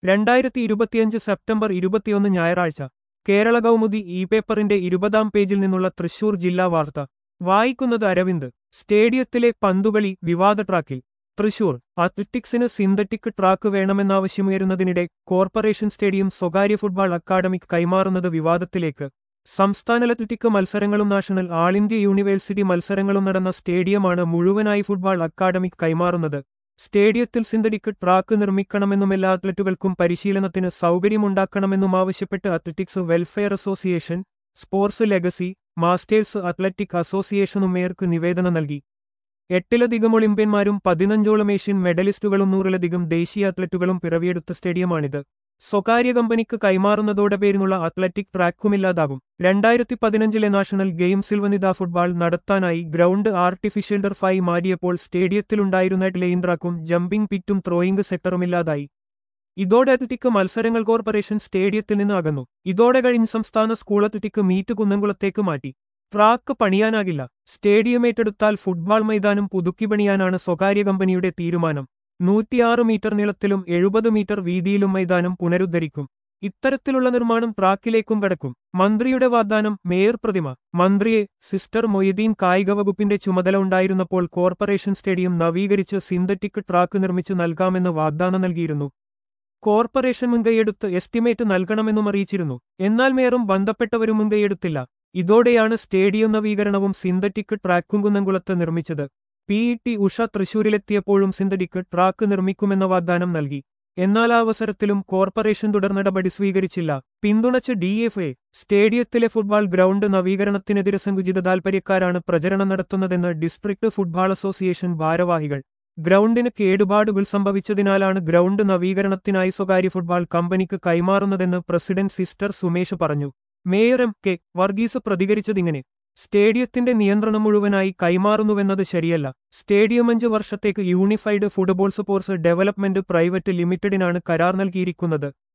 രണ്ടായിരത്തി ഇരുപത്തിയഞ്ച് സെപ്റ്റംബർ ഇരുപത്തിയൊന്ന് ഞായറാഴ്ച കേരള കൗമുദി ഇ പേപ്പറിന്റെ ഇരുപതാം പേജിൽ നിന്നുള്ള തൃശൂർ ജില്ലാ വാർത്ത വായിക്കുന്നത് അരവിന്ദ് സ്റ്റേഡിയത്തിലെ പന്തുകളി വിവാദ ട്രാക്കിൽ തൃശൂർ അത്ലറ്റിക്സിന് സിന്തറ്റിക് ട്രാക്ക് വേണമെന്നാവശ്യമുയരുന്നതിനിടെ കോർപ്പറേഷൻ സ്റ്റേഡിയം സ്വകാര്യ ഫുട്ബോൾ അക്കാദമിക് കൈമാറുന്നത് വിവാദത്തിലേക്ക് സംസ്ഥാന അത്ലറ്റിക് മത്സരങ്ങളും നാഷണൽ ആൾ ഇന്ത്യ യൂണിവേഴ്സിറ്റി മത്സരങ്ങളും നടന്ന സ്റ്റേഡിയമാണ് മുഴുവനായി ഫുട്ബോൾ അക്കാദമിക് കൈമാറുന്നത് സ്റ്റേഡിയത്തിൽ സിന്തറ്റിക് ട്രാക്ക് നിർമ്മിക്കണമെന്നും എല്ലാ അത്ലറ്റുകൾക്കും പരിശീലനത്തിന് സൗകര്യമുണ്ടാക്കണമെന്നും ആവശ്യപ്പെട്ട് athletics welfare association sports legacy masters athletic അസോസിയേഷനും മേയർക്ക് നിവേദനം നൽകി എട്ടിലധികം ഒളിമ്പ്യന്മാരും പതിനഞ്ചോളം ഏഷ്യൻ മെഡലിസ്റ്റുകളും നൂറിലധികം ദേശീയ അത്ലറ്റുകളും പിറവിയെടുത്ത സ്റ്റേഡിയമാണിത് സ്വകാര്യ കമ്പനിക്ക് കൈമാറുന്നതോടെ പേരിനുള്ള അത്ലറ്റിക് ട്രാക്കുമില്ലാതാകും രണ്ടായിരത്തി പതിനഞ്ചിലെ നാഷണൽ ഗെയിംസിൽ വനിതാ ഫുട്ബോൾ നടത്താനായി ഗ്രൗണ്ട് ആർട്ടിഫിഷ്യൽ ടർഫായി മാറിയപ്പോൾ സ്റ്റേഡിയത്തിലുണ്ടായിരുന്ന ലെയിൻ ട്രാക്കും ജമ്പിംഗ് പിറ്റും ത്രോയിംഗ് സെക്ടറുമില്ലാതായി ഇതോടെ അത്ലറ്റിക് മത്സരങ്ങൾ കോർപ്പറേഷൻ സ്റ്റേഡിയത്തിൽ നിന്ന് അകന്നു ഇതോടെ കഴിഞ്ഞ സംസ്ഥാന സ്കൂൾ അത്ലറ്റിക് മീറ്റ് കുന്നംകുളത്തേക്ക് മാറ്റി ട്രാക്ക് പണിയാനാകില്ല സ്റ്റേഡിയം ഏറ്റെടുത്താൽ ഫുട്ബോൾ മൈതാനം പുതുക്കി പണിയാനാണ് സ്വകാര്യ കമ്പനിയുടെ തീരുമാനം നൂറ്റിയാറ് മീറ്റർ നീളത്തിലും എഴുപത് മീറ്റർ വീതിയിലും മൈതാനം പുനരുദ്ധരിക്കും ഇത്തരത്തിലുള്ള നിർമ്മാണം ട്രാക്കിലേക്കും കടക്കും മന്ത്രിയുടെ വാഗ്ദാനം മേയർ പ്രതിമ മന്ത്രിയെ സിസ്റ്റർ മൊയ്തീൻ കായിക വകുപ്പിന്റെ ചുമതല ഉണ്ടായിരുന്നപ്പോൾ കോർപ്പറേഷൻ സ്റ്റേഡിയം നവീകരിച്ച് സിന്തറ്റിക് ട്രാക്ക് നിർമ്മിച്ചു നൽകാമെന്ന് വാഗ്ദാനം നൽകിയിരുന്നു കോർപ്പറേഷൻ മുൻകൈയെടുത്ത് എസ്റ്റിമേറ്റ് നൽകണമെന്നും അറിയിച്ചിരുന്നു എന്നാൽ മേയറും ബന്ധപ്പെട്ടവരും മുൻകൈയെടുത്തില്ല ഇതോടെയാണ് സ്റ്റേഡിയം നവീകരണവും സിന്തറ്റിക് ട്രാക്കും കുന്നംകുളത്ത് നിർമ്മിച്ചത് പി ഇ ടി ഉഷ തൃശൂരിലെത്തിയപ്പോഴും സിന്തറ്റിക് ട്രാക്ക് നിർമ്മിക്കുമെന്ന വാഗ്ദാനം നൽകി എന്നാൽ ആ അവസരത്തിലും കോർപ്പറേഷൻ തുടർ നടപടി സ്വീകരിച്ചില്ല പിന്തുണച്ച് ഡി എഫ് എ സ്റ്റേഡിയത്തിലെ ഫുട്ബോൾ ഗ്രൗണ്ട് നവീകരണത്തിനെതിരെ സങ്കുചിത താൽപര്യക്കാരാണ് പ്രചരണം നടത്തുന്നതെന്ന് ഡിസ്ട്രിക്ട് ഫുട്ബോൾ അസോസിയേഷൻ ഭാരവാഹികൾ ഗ്രൗണ്ടിന് കേടുപാടുകൾ സംഭവിച്ചതിനാലാണ് ഗ്രൗണ്ട് നവീകരണത്തിനായി സ്വകാര്യ ഫുട്ബോൾ കമ്പനിക്ക് കൈമാറുന്നതെന്ന് പ്രസിഡന്റ് സിസ്റ്റർ സുമേഷ് പറഞ്ഞു മേയർ എം കെ വർഗീസ് പ്രതികരിച്ചതിങ്ങനെ സ്റ്റേഡിയത്തിന്റെ നിയന്ത്രണം മുഴുവനായി കൈമാറുന്നുവെന്നത് ശരിയല്ല സ്റ്റേഡിയം അഞ്ച് വർഷത്തേക്ക് unified football sports development private ലിമിറ്റഡിനാണ് കരാർ നൽകിയിരിക്കുന്നത്